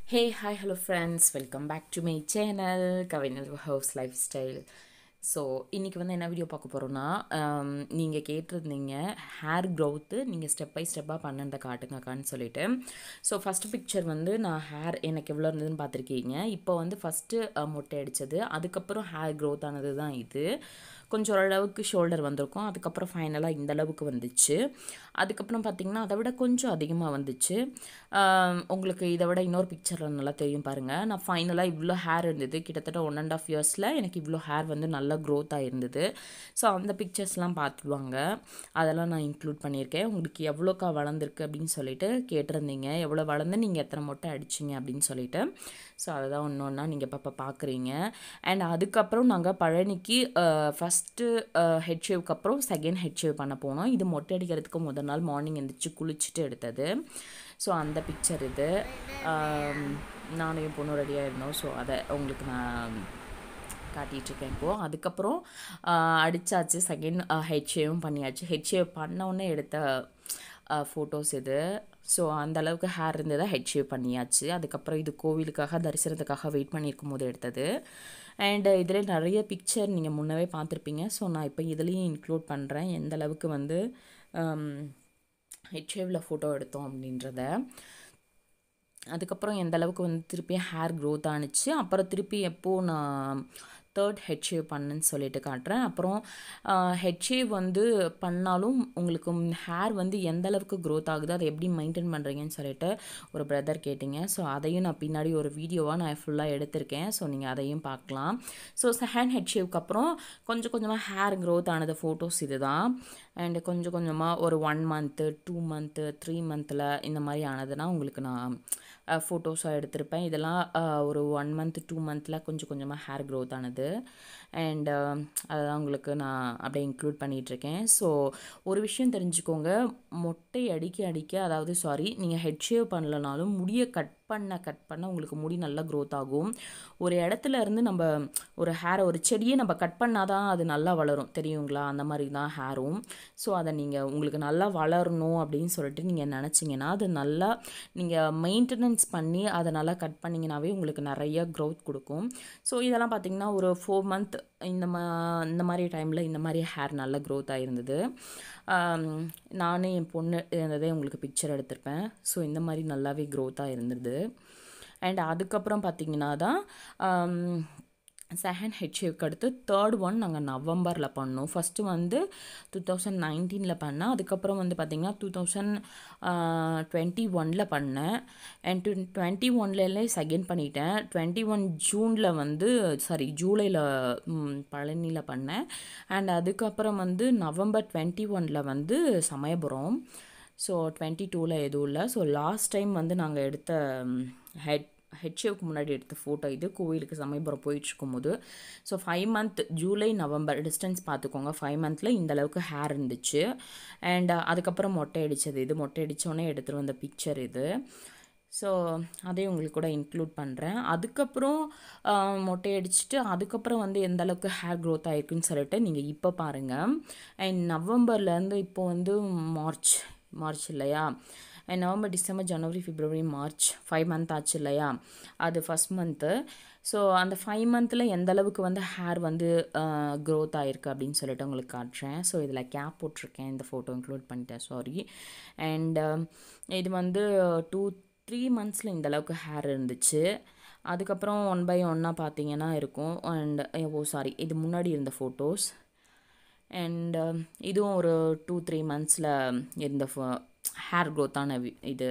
hey hi hello friends welcome back to my channel Kavinal house lifestyle so இன்றைக்கி வந்து என்ன வீடியோ பார்க்க போகிறோன்னா நீங்கள் கேட்டிருந்தீங்க ஹேர் க்ரோத்து நீங்கள் ஸ்டெப் பை ஸ்டெப்பாக பண்ணுறத காட்டுங்கக்கான்னு சொல்லிட்டு ஸோ ஃபஸ்ட்டு பிக்சர் வந்து நான் ஹேர் எனக்கு எவ்வளோ இருந்ததுன்னு பார்த்துருக்கீங்க இப்போ வந்து ஃபஸ்ட்டு மொட்டை அடித்தது அதுக்கப்புறம் ஹேர் க்ரோத் ஆனது தான் இது கொஞ்சம் ஓரளவுக்கு ஷோல்டர் வந்திருக்கும் அதுக்கப்புறம் ஃபைனலாக இந்த அளவுக்கு வந்துச்சு அதுக்கப்புறம் பார்த்திங்கன்னா அதை விட கொஞ்சம் அதிகமாக வந்துச்சு ஆம், உங்களுக்கு இதை விட இன்னொரு பிக்சரில் நல்லா தெரியும் பாருங்கள் நான் ஃபைனலாக இவ்வளோ ஹேர் இருந்தது கிட்டத்தட்ட ஒன் அண்ட் ஆஃப் இயர்ஸில் எனக்கு இவ்வளோ ஹேர் வந்து நல்லா க்ரோத் ஆகிருந்தது ஸோ அந்த பிக்சர்ஸ்லாம் பார்த்துடுவாங்க அதெல்லாம் நான் இன்க்ளூட் பண்ணியிருக்கேன் உங்களுக்கு எவ்வளோக்கா வளர்ந்துருக்கு அப்படின்னு சொல்லிட்டு கேட்டிருந்தீங்க எவ்வளோ வளர்ந்து நீங்கள் எத்தனை மொட்டை அடிச்சிங்க அப்படின்னு சொல்லிட்டு ஸோ அதை தான் ஒன்று ஒன்றா நீங்கள் இப்போ பார்க்குறீங்க அண்ட் அதுக்கப்புறம் நாங்கள் பழனிக்கு ஃபஸ்ட்டு ஹெட் ஷேவ்க்கு அப்புறம் செகண்ட் ஹெட் ஷேவ் பண்ண போனோம் இது மொட்டை அடிக்கிறதுக்கு முதல் நாள் மார்னிங் எழுந்திரிச்சு குளிச்சுட்டு எடுத்தது ஸோ அந்த பிக்சர் இது ஆம், நானும் என் பொண்ணு ரெடியாக இருந்தோம் ஸோ அதை உங்களுக்கு நான் காட்டிகிட்ருக்கேன் இப்போது அதுக்கப்புறம் ஆஹ், அடிச்சாச்சு செகண்ட் ஹெட் ஷேவும் பண்ணியாச்சு ஹெட் ஷேவ் பண்ணோன்னே எடுத்த ஃபோட்டோஸ் இது ஸோ அந்த அளவுக்கு ஹேர் இருந்ததை ஹெட் ஷேவ் பண்ணியாச்சு அதுக்கப்புறம் இது கோவிலுக்காக தரிசனத்துக்காக வெயிட் பண்ணியிருக்கும் போது எடுத்தது அண்ட் இதில் நிறைய பிக்சர் நீங்கள் முன்னவே பார்த்துருப்பீங்க ஸோ நான் இப்போ இதுலேயும் இன்க்ளூட் பண்ணுறேன் எந்த அளவுக்கு வந்து ஹெட் ஷேவில் ஃபோட்டோ எடுத்தோம் அப்படின்றத அதுக்கப்புறம் எந்த அளவுக்கு வந்து திருப்பி ஹேர் க்ரோத் ஆணுச்சு அப்புறம் திருப்பி எப்போ நான் தேர்ட் ஹெட் ஷேவ் பண்ணேன்னு சொல்லிட்டு காட்டுறேன் அப்புறம் ஹெட் ஷேவ் வந்து பண்ணாலும் உங்களுக்கு ஹேர் வந்து எந்த அளவுக்கு க்ரோத் ஆகுது அதை எப்படி மெயின்டைன் பண்ணுறீங்கன்னு சொல்லிட்டு ஒரு பிரதர் கேட்டிங்க ஸோ அதையும் நான் பின்னாடி ஒரு வீடியோவாக நான் ஃபுல்லாக எடுத்திருக்கேன் ஸோ நீங்கள் அதையும் பார்க்கலாம் ஸோ செகண்ட் ஹெட் ஷேவ்க்கு அப்புறம் கொஞ்சம் கொஞ்சமாக ஹேர் க்ரோத் ஆனது ஃபோட்டோஸ் இதுதான் அண்டு கொஞ்சம் கொஞ்சமாக ஒரு one month two month three மந்தில் இந்த மாதிரி ஆனதுன்னா உங்களுக்கு நான் ஃபோட்டோஸாக எடுத்திருப்பேன் இதெல்லாம் அஹ், ஒரு ஒன் மந்த் டூ மந்தில் கொஞ்சம் கொஞ்சமாக ஹேர் க்ரோத் ஆனது அண்ட் அதெல்லாம் உங்களுக்கு நான் அப்படியே இன்க்ளூட் பண்ணிகிட்ருக்கேன் ஸோ ஒரு விஷயம் தெரிஞ்சுக்கோங்க மொட்டை அடிக்க அடிக்க அதாவது சாரி நீங்கள் ஹெட் ஷேவ் பண்ணலனாலும் முடியை கட் பண்ண கட் பண்ண உங்களுக்கு முடி நல்லா க்ரோத் ஆகும் ஒரு இடத்துல இருந்து நம்ம ஒரு ஹேரை ஒரு செடியை நம்ம கட் பண்ணாதான் அது நல்லா வளரும் தெரியுங்களா அந்த மாதிரி தான் ஹேரும் ஸோ அதை நீங்கள் உங்களுக்கு நல்லா வளரணும் அப்படின்னு சொல்லிட்டு நீங்கள் நினச்சிங்கன்னா அது நல்லா நீங்கள் மெயின்டெனன்ஸ் பண்ணி அதை நல்லா கட் பண்ணிங்கனாவே உங்களுக்கு நிறைய க்ரோத் கொடுக்கும் ஸோ இதெல்லாம் பார்த்தீங்கன்னா ஒரு ஃபோர் மந்த் இந்த மா இந்த மாதிரி டைமில் இந்த மாதிரி ஹேர் நல்லா க்ரோத் ஆகிருந்தது நானும் என் பொண்ணு இருந்ததே உங்களுக்கு பிக்சர் எடுத்திருப்பேன் ஸோ இந்த மாதிரி நல்லாவே க்ரோத்தாக இருந்தது அண்ட் அதுக்கப்புறம் பார்த்தீங்கன்னா தான் செகண்ட் ஹெட் ஷேவ்க்கு அடுத்து தேர்ட் ஒன் நாங்கள் நவம்பரில் பண்ணோம் ஃபஸ்ட்டு வந்து டூ தௌசண்ட் நைன்டீனில் பண்ணேன் அதுக்கப்புறம் வந்து பார்த்திங்கன்னா டூ தௌசண்ட் டுவெண்ட்டி ஒனில் பண்ணேன் அண்ட் டு டுவெண்ட்டி ஒன்லேயே செகண்ட் பண்ணிட்டேன் டுவெண்ட்டி ஒன் ஜூனில் வந்து சாரி ஜூலையில் பழனியில் பண்ணேன் அண்ட் அதுக்கப்புறம் வந்து நவம்பர் டுவெண்ட்டி ஒனில் வந்து சமயபுரம் ஸோ டுவெண்ட்டி டூவில் எதுவும் இல்லை ஸோ லாஸ்ட் டைம் வந்து நாங்கள் எடுத்த ஹெட் ஹெட் ஷேவுக்கு முன்னாடி எடுத்த ஃபோட்டோ இது கோவிலுக்கு சமயபுரம் போயிட்டுருக்கும் போது so five month July November distance பார்த்துக்கோங்க ஃபைவ் மந்தில் இந்த அளவுக்கு ஹேர் இருந்துச்சு அண்ட் அதுக்கப்புறம் மொட்டை அடித்தது இது மொட்டை அடித்தோடனே எடுத்துகிட்டு வந்த பிக்சர் இது ஸோ அதையும் உங்களுக்கு கூட இன்க்ளூட் பண்ணுறேன் அதுக்கப்புறம் ஆஹ், மொட்டை அடிச்சுட்டு அதுக்கப்புறம் வந்து எந்த அளவுக்கு ஹேர் க்ரோத் ஆயிருக்குன்னு சொல்லிட்டு நீங்கள் இப்போ பாருங்கள் அண்ட் நவம்பர்லேருந்து இப்போ வந்து மார்ச் மார்ச் இல்லையா and November December January February March five month ஆச்சு இல்லையா அது ஃபஸ்ட் மந்த்து ஸோ அந்த ஃபைவ் மந்தில் எந்த அளவுக்கு வந்து ஹேர் வந்து க்ரோத் ஆயிருக்கு அப்படின்னு சொல்லிட்டு உங்களுக்கு காட்டுறேன் ஸோ இதில் கேப் போட்டிருக்கேன் இந்த ஃபோட்டோ இன்க்ளூட் பண்ணிட்டேன் சாரி அண்ட் இது வந்து டூ த்ரீ மந்த்ஸில் இந்த அளவுக்கு ஹேர் இருந்துச்சு அதுக்கப்புறம் ஒன் பை ஒன்னாக பார்த்தீங்கன்னா இருக்கும் அண்ட் ஓ சாரி இது முன்னாடி இருந்த ஃபோட்டோஸ் அண்ட் இதுவும் ஒரு டூ த்ரீ மந்த்ஸில் இருந்த ஹேர் க்ரோத்தான இது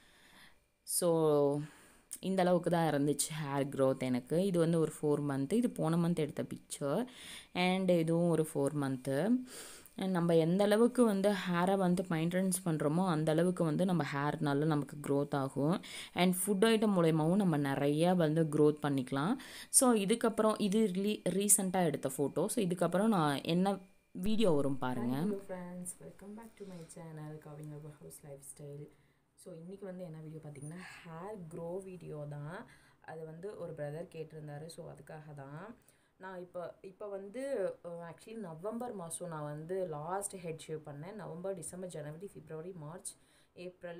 ஸோ இந்த அளவுக்கு தான் இருந்துச்சு ஹேர் க்ரோத் எனக்கு இது வந்து ஒரு ஃபோர் மந்த்து இது போன மந்த் எடுத்த பிக்சர் அண்ட் இதுவும் ஒரு ஃபோர் மந்த்து நம்ம எந்த அளவுக்கு வந்து ஹேரை வந்து மெயின்டெனன்ஸ் பண்ணுறோமோ அந்த அளவுக்கு வந்து நம்ம ஹேர் நல்லா நமக்கு க்ரோத் ஆகும் அண்ட் ஃபுட் ஐட்டம் மூலயமாவும் நம்ம நிறையா வந்து க்ரோத் பண்ணிக்கலாம் ஸோ இதுக்கப்புறம் இது ரீ ரீசெண்டாக எடுத்த ஃபோட்டோ ஸோ இதுக்கப்புறம் நான் என்ன வீடியோ வரும் பாருங்கள் hello friends welcome back to my channel Kavignar house lifestyle so இன்றைக்கி வந்து என்ன வீடியோ பார்த்தீங்கன்னா ஹேர் க்ரோ வீடியோ தான் அது வந்து ஒரு பிரதர் கேட்டிருந்தாரு ஸோ அதுக்காக தான் நான் இப்போ இப்போ வந்து ஆக்சுவலி நவம்பர் மாதம் நான் வந்து லாஸ்ட் ஹெட் ஷேவ் பண்ணேன் November December January February March April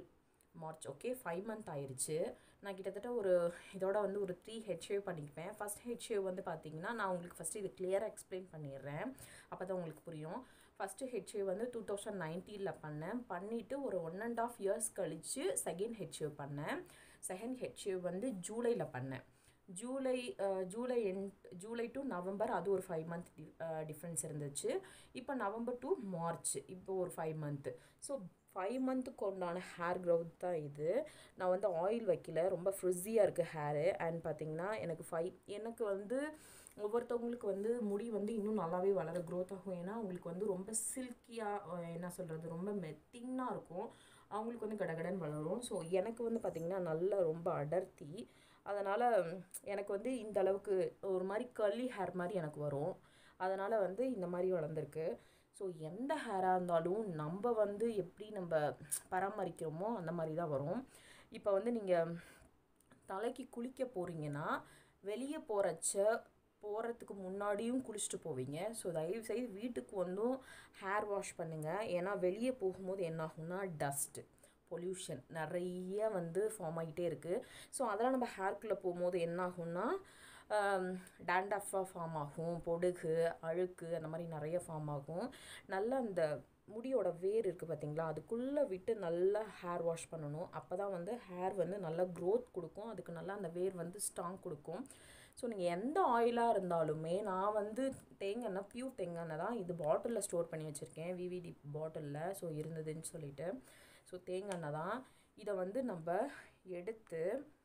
March okay five month ஆயிருச்சு நான் கிட்டத்தட்ட ஒரு இதோட வந்து ஒரு த்ரீ ஹெட் ஷேவ் பண்ணிக்குவேன் ஃபஸ்ட் ஹெட் ஷேவ் வந்து பார்த்தீங்கன்னா நான் உங்களுக்கு ஃபஸ்ட்டு இது கிளியராக எக்ஸ்பிளைன் பண்ணிடுறேன் அப்போ தான் உங்களுக்கு புரியும் ஃபஸ்ட்டு ஹெட் ஷேவ் வந்து டூ தௌசண்ட் நைன்டீனில் பண்ணேன் பண்ணிவிட்டு ஒரு ஒன் அண்ட் ஆஃப் இயர்ஸ் கழித்து செகண்ட் ஹெட் ஷேவ் பண்ணேன் செகண்ட் ஹெட் ஷேவ் வந்து ஜூலையில் பண்ணேன் July ah, July end July to November அது ஒரு ஃபைவ் மந்த் டிஃப்ரென்ஸ் இருந்துச்சு இப்போ நவம்பர் டு மார்ச் இப்போ ஒரு ஃபைவ் மந்த்து ஸோ ஃபைவ் மந்த்துக்கு உண்டான ஹேர் க்ரோத் தான் இது நான் வந்து ஆயில் வைக்கல ரொம்ப ஃப்ரிஸியாக இருக்குது ஹேரு அண்ட் பார்த்தீங்கன்னா எனக்கு ஃபைவ் எனக்கு வந்து ஒவ்வொருத்தவங்களுக்கு வந்து முடி வந்து இன்னும் நல்லாவே வளர க்ரோத் ஆகும் ஏன்னா அவங்களுக்கு வந்து ரொம்ப சில்கியாக என்ன சொல்கிறது ரொம்ப மெத்திங்னாக இருக்கும் அவங்களுக்கு வந்து கடகடன் வளரும் ஸோ எனக்கு வந்து பார்த்திங்கன்னா நல்லா ரொம்ப அடர்த்தி அதனால் எனக்கு வந்து இந்த அளவுக்கு ஒரு மாதிரி கர்லி ஹேர் மாதிரி எனக்கு வரும் அதனால் வந்து இந்த மாதிரி வளர்ந்துருக்கு ஸோ எந்த ஹேராக இருந்தாலும் நம்ம வந்து எப்படி நம்ம பராமரிக்கிறோமோ அந்த மாதிரி தான் வரும் இப்போ வந்து நீங்கள் தலைக்கு குளிக்க போகிறீங்கன்னா வெளியே போகிறச்ச போகிறதுக்கு முன்னாடியும் குளிச்சுட்டு போவீங்க ஸோ தயவு செய்து வீட்டுக்கு வந்தும் ஹேர் வாஷ் பண்ணுங்கள் ஏன்னா வெளியே போகும்போது என்ன ஆகும்னா டஸ்ட்டு பொல்யூஷன் நிறைய வந்து ஃபார்ம் ஆகிட்டே இருக்குது ஸோ அதெல்லாம் நம்ம ஹேர்க்குள்ளே போகும்போது என்ன ஆகும்னா டேண்டஃபாக ஃபார்ம் ஆகும் பொடுகு அழுக்கு அந்த மாதிரி நிறைய ஃபார்ம் ஆகும் நல்லா அந்த முடியோட வேர் இருக்குது பார்த்தீங்களா அதுக்குள்ளே விட்டு நல்லா ஹேர் வாஷ் பண்ணணும் அப்போ தான் வந்து ஹேர் வந்து நல்லா க்ரோத் கொடுக்கும் அதுக்கு நல்லா அந்த வேர் வந்து ஸ்ட்ராங் கொடுக்கும் ஸோ நீங்கள் எந்த ஆயிலாக இருந்தாலுமே நான் வந்து தேங்காய் எண்ணெய் பியூர் தேங்காய் எண்ணெய் தான் இது பாட்டிலில் ஸ்டோர் பண்ணி வச்சுருக்கேன் விவிடி பாட்டிலில் ஸோ இருந்ததுன்னு சொல்லிட்டு ஸோ தேங்காய் எண்ணெய் தான் இதை வந்து நம்ம எடுத்து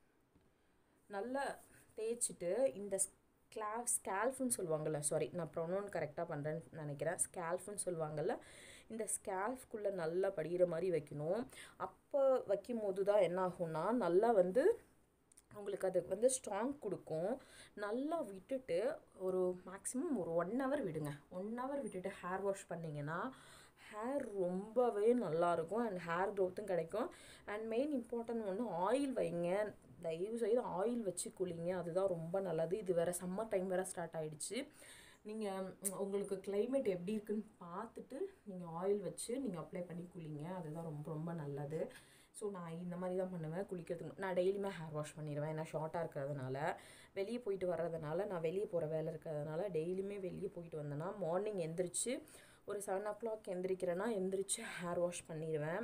நல்லா தேய்ச்சிட்டு இந்த ஸ்க்ளா ஸ்கேல்ஃப்னு சொல்லுவாங்கள்ல சாரி நான் ப்ரொனவுன் கரெக்டாக பண்ணுறேன்னு நினைக்கிறேன் ஸ்கேல்ஃப்னு சொல்லுவாங்கள்ல இந்த ஸ்கேல்ஃப்குள்ளே நல்லா படிகிற மாதிரி வைக்கணும் அப்போ வைக்கும் போது தான் என்ன ஆகும்னா நல்லா வந்து உங்களுக்கு அது வந்து ஸ்ட்ராங் கொடுக்கும் நல்லா விட்டுட்டு ஒரு மேக்ஸிமம் ஒரு ஒன் ஹவர் விடுங்க ஒன் ஹவர் விட்டுட்டு ஹேர் வாஷ் பண்ணிங்கன்னா ஹேர் ரொம்பவே நல்லாயிருக்கும் அண்ட் ஹேர் க்ரோத்தும் கிடைக்கும் அண்ட் மெயின் இம்பார்ட்டன்ட் ஒன்று ஆயில் வைங்க தயவு செய்து ஆயில் வச்சு குளிங்க அதுதான் ரொம்ப நல்லது இது வேறு சம்மர் டைம் வேறு ஸ்டார்ட் ஆகிடுச்சு நீங்கள் உங்களுக்கு climate எப்படி இருக்குன்னு பார்த்துட்டு நீங்கள் ஆயில் வச்சு நீங்கள் அப்ளை பண்ணி குளிங்க அதுதான் ரொம்ப ரொம்ப நல்லது ஸோ நான் இந்த மாதிரி தான் பண்ணுவேன் குளிக்கிறதுக்கு நான் டெய்லியுமே ஹேர் வாஷ் பண்ணிடுவேன் ஏன்னா ஷார்ட்டாக இருக்கிறதுனால வெளியே போயிட்டு வர்றதுனால நான் வெளியே போகிற வேலை இருக்கிறதுனால டெய்லியுமே வெளியே போயிட்டு வந்தேன்னா மார்னிங் எந்திரிச்சு ஒரு செவன் ஓ கிளாக் எந்திரிக்கிறேன்னா எந்திரிச்சு ஹேர் வாஷ் பண்ணிடுவேன்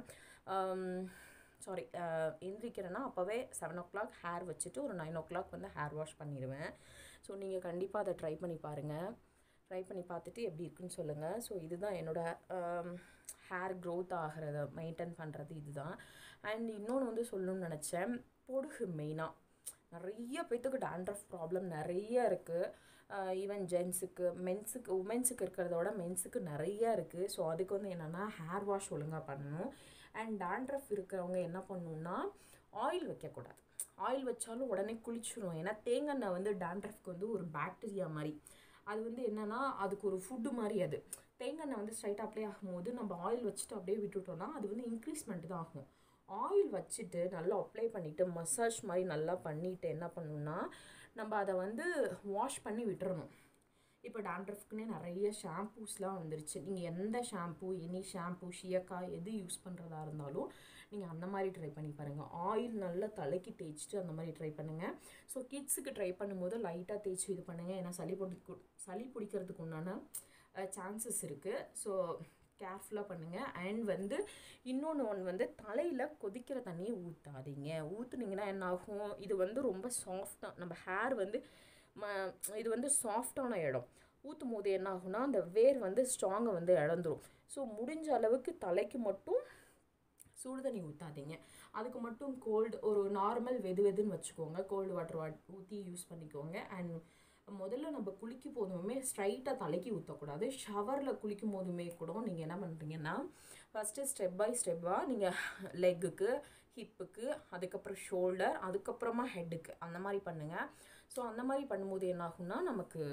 சாரி எந்திரிக்கிறேன்னா அப்போவே செவன் ஓ கிளாக் ஹேர் வச்சுட்டு ஒரு நைன் ஓ கிளாக் வந்து ஹேர் வாஷ் பண்ணிடுவேன் ஸோ நீங்கள் கண்டிப்பாக அதை ட்ரை பண்ணி பாருங்கள் ட்ரை பண்ணி பார்த்துட்டு எப்படி இருக்குன்னு சொல்லுங்கள் ஸோ இதுதான் என்னோடய ஹேர் க்ரோத் ஆகிறத மெயின்டைன் பண்ணுறது இதுதான் அண்ட் இன்னொன்று வந்து சொல்லணும்னு நினச்சேன் பொடுகு மெயினாக நிறைய பேர்த்துக்கு டேண்ட்ரஃப் ப்ராப்ளம் நிறைய இருக்குது ஈவன் ஜென்ஸுக்கு மென்ஸுக்கு உமன்ஸுக்கு இருக்கிறத விட மென்ஸுக்கு நிறைய இருக்குது ஸோ அதுக்கு வந்து என்னென்னா ஹேர் வாஷ் ஒழுங்காக பண்ணணும் அண்ட் டேண்ட்ரஃப் இருக்கிறவங்க என்ன பண்ணணும்னா ஆயில் வைக்கக்கூடாது ஆயில் வச்சாலும் உடனே குளிச்சிடும் ஏன்னா தேங்காய் எண்ணெய் வந்து டேண்ட்ரஃப்க்கு வந்து ஒரு பாக்டீரியா மாதிரி அது வந்து என்னென்னா அதுக்கு ஒரு ஃபுட்டு மாதிரி அது தேங்காய் எண்ணெய் வந்து ஸ்ட்ரைட்டாக அப்ளை ஆகும்போது நம்ம ஆயில் வச்சுட்டு அப்படியே விட்டுட்டோம்னா அது வந்து இன்க்ரீஸ்மெண்ட் தான் ஆகும் ஆயில் வச்சுட்டு நல்லா அப்ளை பண்ணிவிட்டு மசாஜ் மாதிரி நல்லா பண்ணிவிட்டு என்ன பண்ணணும்னா நம்ம அதை வந்து வாஷ் பண்ணி விட்டுறணும் இப்போ டாண்ட்ரஃப்க்குன்னே நிறைய ஷாம்பூஸ்லாம் வந்துருச்சு நீங்கள் எந்த ஷாம்பூ எனி ஷாம்பூ ஷியக்கா எது யூஸ் பண்ணுறதா இருந்தாலும் நீங்கள் அந்த மாதிரி ட்ரை பண்ணி பாருங்கள் ஆயில் நல்லா தலைக்கு தேய்ச்சிட்டு அந்த மாதிரி ட்ரை பண்ணுங்கள் ஸோ கிட்ஸுக்கு ட்ரை பண்ணும்போது லைட்டாக தேய்ச்சி இது பண்ணுங்கள் ஏன்னா சளி பிடிக்கு சளி பிடிக்கிறதுக்கு உண்டான சான்சஸ் இருக்குது ஸோ கேர்ஃபுல்லாக பண்ணுங்கள் அண்ட் வந்து இன்னொன்று ஒன்று வந்து தலையில் கொதிக்கிற தண்ணியை ஊற்றாதீங்க ஊற்றுனீங்கன்னா என்ன ஆகும் இது வந்து ரொம்ப சாஃப்டாக நம்ம ஹேர் வந்து ம இது வந்து சாஃப்டான இடம் ஊற்றும் போது என்ன ஆகும்னா அந்த வேர் வந்து ஸ்ட்ராங்கை வந்து இழந்துரும் ஸோ முடிஞ்ச அளவுக்கு தலைக்கு மட்டும் சுடு தண்ணி ஊற்றாதீங்க அதுக்கு மட்டும் கோல்டு ஒரு நார்மல் வெது வெதுன்னு வச்சுக்கோங்க கோல்டு வாட்டர் வாட் ஊற்றி யூஸ் பண்ணிக்கோங்க அண்ட் முதல்ல நம்ம குளிக்கும் போதுமே ஸ்ட்ரைட்டாக தலைக்கு ஊற்றக்கூடாது ஷவரில் குளிக்கும் போதுமே கூட நீங்கள் என்ன பண்ணுறீங்கன்னா ஃபஸ்ட்டு ஸ்டெப் பை ஸ்டெப்பாக நீங்கள் லெக்குக்கு ஹிப்புக்கு அதுக்கப்புறம் ஷோல்டர் அதுக்கப்புறமா ஹெட்டுக்கு அந்த மாதிரி பண்ணுங்கள் ஸோ அந்த மாதிரி பண்ணும்போது என்ன ஆகும்னா நமக்கு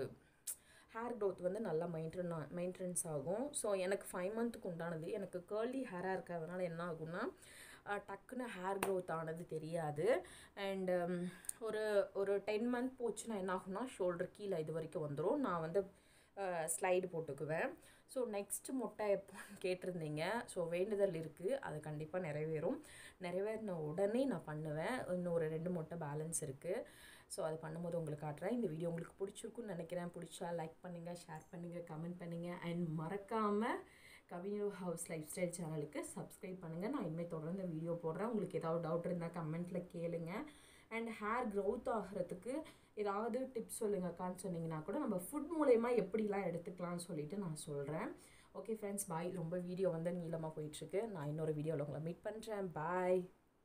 ஹேர் க்ரோத் வந்து நல்லா மெயின்டைன் மெயின்டெனன்ஸ் ஆகும் ஸோ எனக்கு ஃபைவ் மந்த்துக்கு உண்டானது எனக்கு கேர்லி ஹேராக இருக்கிறதுனால என்ன ஆகும்னா டக்குன்னு ஹேர் க்ரோத் ஆனது தெரியாது அண்டு ஒரு ஒரு டென் மந்த் போச்சுன்னா என்ன ஆகும்னா ஷோல்டர் கீழே இது வரைக்கும் வந்துடும் நான் வந்து ஸ்லைடு போட்டுக்குவேன் ஸோ நெக்ஸ்ட் மொட்டை எப்போன்னு கேட்டிருந்தீங்க ஸோ வேண்டுதல் இருக்குது அது கண்டிப்பாக நிறைவேறும் நிறைவேறின உடனே நான் பண்ணுவேன் இன்னும் ஒரு ரெண்டு மொட்டை பேலன்ஸ் இருக்குது ஸோ அது பண்ணும்போது உங்களுக்கு காட்டுறேன் இந்த வீடியோ உங்களுக்கு பிடிச்சிருக்குன்னு நினைக்கிறேன் பிடிச்சா லைக் பண்ணுங்கள் ஷேர் பண்ணுங்கள் கமெண்ட் பண்ணுங்கள் அண்ட் மறக்காமல் கவிஞர் ஹவுஸ் லைஃப் ஸ்டைல் சேனலுக்கு சப்ஸ்கிரைப் பண்ணுங்கள் நான் இனிமேல் தொடர்ந்து வீடியோ போடுறேன் உங்களுக்கு ஏதாவது டவுட் இருந்தால் கமெண்ட்டில் கேளுங்க அண்ட் ஹேர் க்ரோத் ஆகிறதுக்கு ஏதாவது டிப்ஸ் சொல்லுங்கக்கான்னு சொன்னீங்கன்னா கூட நம்ம ஃபுட் மூலயமா எப்படிலாம் எடுத்துக்கலாம்னு சொல்லிட்டு நான் சொல்கிறேன் ஓகே ஃப்ரெண்ட்ஸ் பாய் ரொம்ப வீடியோ வந்து நீளமாக போயிட்டுருக்கு நான் இன்னொரு வீடியோவில் உங்களை மீட் பண்ணுறேன் பாய்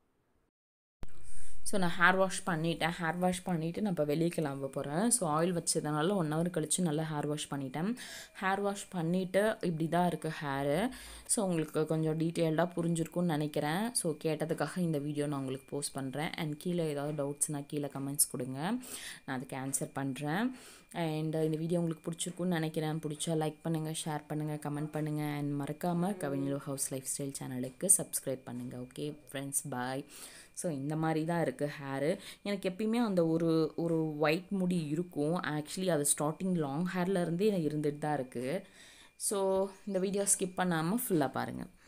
ஸோ நான் ஹேர் வாஷ் பண்ணிட்டேன் ஹேர் வாஷ் பண்ணிவிட்டு நான் இப்போ வெளியே கிளம்ப போகிறேன் ஸோ ஆயில் வச்சதுனால ஒன் ஹவர் கழித்து நல்லா ஹேர் வாஷ் பண்ணிட்டேன் ஹேர் வாஷ் பண்ணிவிட்டு இப்படி தான் இருக்குது ஹேரு ஸோ உங்களுக்கு கொஞ்சம் டீட்டெயில்டாக புரிஞ்சிருக்கும்னு நினைக்கிறேன் ஸோ கேட்டதுக்காக இந்த வீடியோ நான் உங்களுக்கு போஸ்ட் பண்ணுறேன் அண்ட் கீழே ஏதாவது டவுட்ஸ்னால் கீழே கமெண்ட்ஸ் கொடுங்க நான் அதுக்கு ஆன்சர் பண்ணுறேன் அண்ட் இந்த வீடியோ உங்களுக்கு பிடிச்சிருக்குன்னு நினைக்கிறேன் பிடிச்சா லைக் பண்ணுங்கள் ஷேர் பண்ணுங்கள் கமெண்ட் பண்ணுங்கள் அண்ட் மறக்காமல் கவிஞர் ஹவுஸ் லைஃப் ஸ்டைல் சேனலுக்கு சப்ஸ்கிரைப் பண்ணுங்கள் ஓகே ஃப்ரெண்ட்ஸ் பாய் ஸோ இந்த மாதிரி தான் இருக்குது ஹேரு எனக்கு எப்பயுமே அந்த ஒரு ஒரு ஒயிட் முடி இருக்கும் ஆக்சுவலி அது ஸ்டார்டிங் லாங் ஹேர்லேருந்தே இருந்துட்டு தான் இருக்குது ஸோ இந்த வீடியோ ஸ்கிப் பண்ணாமல் ஃபுல்லாக பாருங்கள்